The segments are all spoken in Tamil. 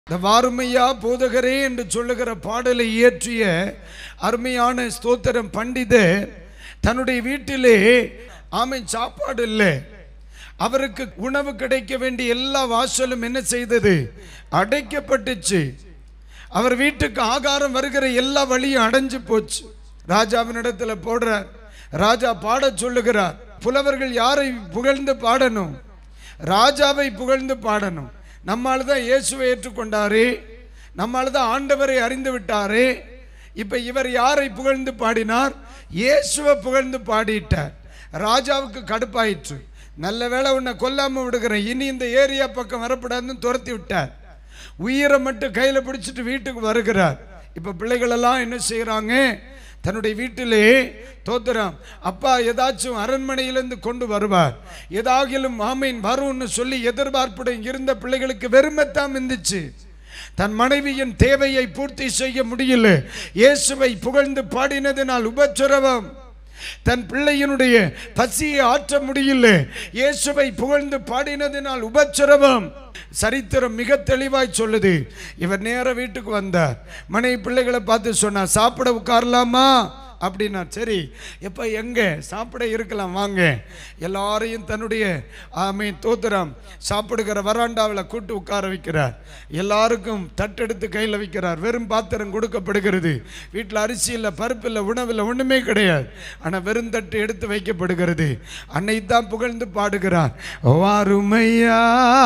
இந்த வாருமையா போதகரே என்று சொல்லுகிற பாடலை இயற்றிய அருமையான ஸ்தோத்திரம் பண்டிதர் தன்னுடைய வீட்டிலே ஆமை சாப்பாடு இல்லை அவருக்கு உணவு கிடைக்க வேண்டிய எல்லா வாசலும் என்ன செய்தது அடைக்கப்பட்டுச்சு அவர் வீட்டுக்கு ஆகாரம் வருகிற எல்லா வழியும் அடைஞ்சு போச்சு ராஜாவினிடத்துல போடுறார் ராஜா பாடச் சொல்லுகிறார் புலவர்கள் யாரை புகழ்ந்து பாடணும் ராஜாவை புகழ்ந்து பாடணும் நம்மால் தான் இயேசுவை ஏற்றுக்கொண்டாரே நம்மால் தான் ஆண்டவரை அறிந்து விட்டாரே இப்ப இவர் யாரை புகழ்ந்து பாடினார் இயேசுவை புகழ்ந்து பாடிட்டார் ராஜாவுக்கு கடுப்பாயிற்று நல்ல வேளை உன்னை கொல்லாம விடுகிறேன் இனி இந்த ஏரியா பக்கம் வரப்படாதுன்னு துரத்தி விட்டார் உயிரை மட்டும் கையில் பிடிச்சிட்டு வீட்டுக்கு வருகிறார் இப்போ பிள்ளைகளெல்லாம் என்ன செய்கிறாங்க தன்னுடைய வீட்டிலே தோத்துறாம் அப்பா ஏதாச்சும் அரண்மனையிலிருந்து கொண்டு வருவார் ஏதாகிலும் மாமீன் வரும்னு சொல்லி எதிர்பார்ப்புடன் இருந்த பிள்ளைகளுக்கு வெறுமைத்தான் இருந்துச்சு தன் மனைவியின் தேவையை பூர்த்தி செய்ய முடியல இயேசுவை புகழ்ந்து பாடினதினால் உபச்சுரவம் தன் பிள்ளையினுடைய பசியை ஆற்ற முடியல இயேசுவை புகழ்ந்து பாடினதினால் உபச்சிரவம் சரித்திரம் மிக தெளிவாய் சொல்லுது இவர் நேர வீட்டுக்கு வந்தார் மனைவி பிள்ளைகளை பார்த்து சொன்னார் சாப்பிட உட்காரலாமா அப்படின்னா சரி எப்போ எங்கே சாப்பிட இருக்கலாம் வாங்க எல்லாரையும் தன்னுடைய ஆமை தோத்திரம் சாப்பிடுகிற வராண்டாவில் கூட்டு உட்கார வைக்கிறார் எல்லாருக்கும் தட்டெடுத்து கையில் வைக்கிறார் வெறும் பாத்திரம் கொடுக்கப்படுகிறது வீட்டில் அரிசி இல்லை பருப்பு இல்லை உணவில் ஒன்றுமே கிடையாது ஆனால் வெறும் தட்டு எடுத்து வைக்கப்படுகிறது அன்னை தான் புகழ்ந்து பாடுகிறார் வாருமையா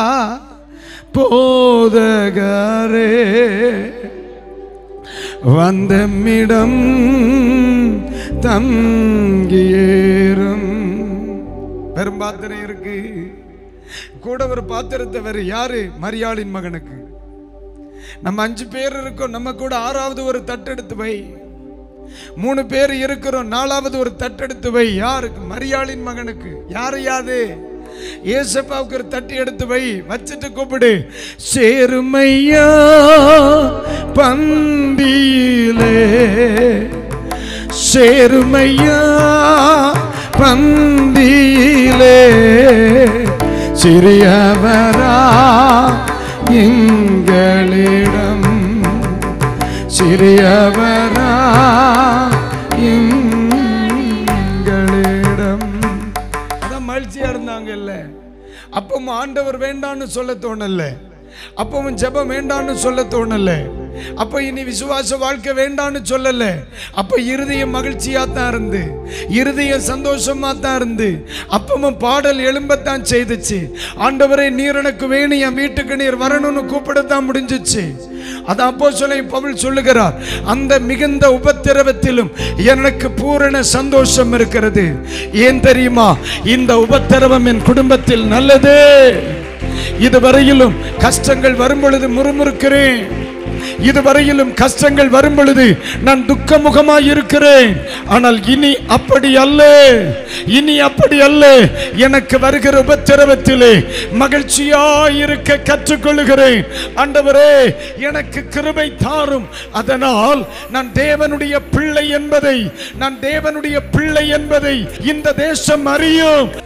போதகரே வந்தமிடம் தங்கியேறும் பெரும் பாத்திரம் இருக்கு கூட ஒரு பாத்திரத்தை வேறு யாரு மரியாளின் மகனுக்கு நம்ம அஞ்சு பேர் இருக்கோம் நம்ம கூட ஆறாவது ஒரு தட்டெடுத்து வை மூணு பேர் இருக்கிறோம் நாலாவது ஒரு தட்டெடுத்து வை யாருக்கு மரியாளின் மகனுக்கு யாரு யாது ஏசப்பாவுக்கு ஒரு தட்டி எடுத்து வை வச்சுட்டு கூப்பிடு சேருமையா பந்தியிலே சேருமையா பந்தியிலே சிறியவரா எங்களிடம் சிறியவரா எங்களிடம் அதான் மகிழ்ச்சியா இருந்தாங்கல்ல அப்பவும் ஆண்டவர் வேண்டான்னு சொல்ல தோணல அப்பவும் ஜெபம் வேண்டான்னு சொல்ல தோணல அப்ப இனி விசுவாச வாழ்க்கை வேண்டான்னு சொல்லல அப்ப இருதயம் மகிழ்ச்சியா தான் இருந்து இருதயம் சந்தோஷமா தான் இருந்து அப்பவும் பாடல் எழும்பத்தான் செய்துச்சு ஆண்டவரே நீர் எனக்கு வேணும் என் வீட்டுக்கு நீர் வரணும்னு கூப்பிடத்தான் முடிஞ்சிச்சு அது அப்போ சொல்ல பவுல் சொல்லுகிறார் அந்த மிகுந்த உபத்திரவத்திலும் எனக்கு பூரண சந்தோஷம் இருக்கிறது ஏன் தெரியுமா இந்த உபத்திரவம் என் குடும்பத்தில் நல்லது இதுவரையிலும் கஷ்டங்கள் வரும் பொழுது முறுமுறுக்கிறேன் இதுவரையிலும் கஷ்டங்கள் வரும் பொழுது நான் துக்கமுகமாய் இருக்கிறேன் ஆனால் இனி அப்படி அல்ல இனி அப்படி அல்ல எனக்கு வருகிற உபத்திரவத்திலே மகிழ்ச்சியாய் இருக்க கற்றுக்கொள்கிறேன் ஆண்டவரே எனக்கு கிருபை தாரும் அதனால் நான் தேவனுடைய பிள்ளை என்பதை நான் தேவனுடைய பிள்ளை என்பதை இந்த தேசம் அறியும்